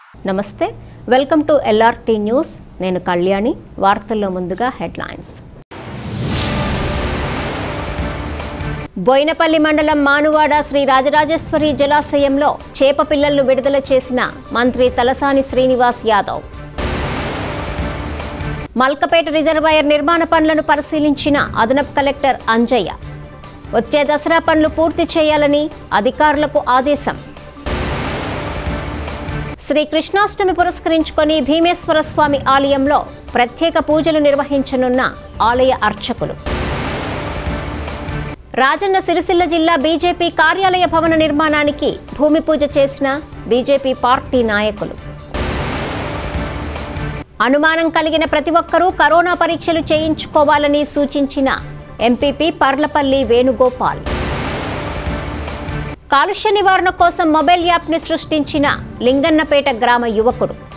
నమస్తే welcome to LRT news నేను కళ్యాణి వార్తల్లో ముందుగా హెడ్లైన్స్ బోయినపల్లి మండలం మానువాడ శ్రీ రాజరాజేశ్వరి జలాశయంలో చేప పిల్లలను విడుదల చేసిన మంత్రి తలసాని శ్రీనివాస్ యాదవ్ మల్కపేట రిజర్వాయర్ నిర్మాణ పనులను పరిశీలించిన అదనపు కలెక్టర్ అంజయ్య వచ్చే దసరా పనులు పూర్తి చేయాలని అధికారులకు ఆదేశం శ్రీ కృష్ణాష్టమి పురస్కరించుకొని భీమేశ్వర స్వామి ఆలయంలో ప్రత్యేక పూజలు నిర్వహించనున్న ఆలయ అర్చకులు రాజన్న సిరిసిల్ల జిల్లా బీజేపీ కార్యాలయ భవన నిర్మాణానికి భూమి పూజ చేసిన బీజేపీ పార్టీ నాయకులు అనుమానం కలిగిన ప్రతి ఒక్కరూ కరోనా పరీక్షలు చేయించుకోవాలని సూచించిన ఎంపీపీ పర్లపల్లి వేణుగోపాల్ కాలుష్య నివారణ కోసం మొబైల్ యాప్ని సృష్టించిన లింగన్నపేట గ్రామ యువకుడు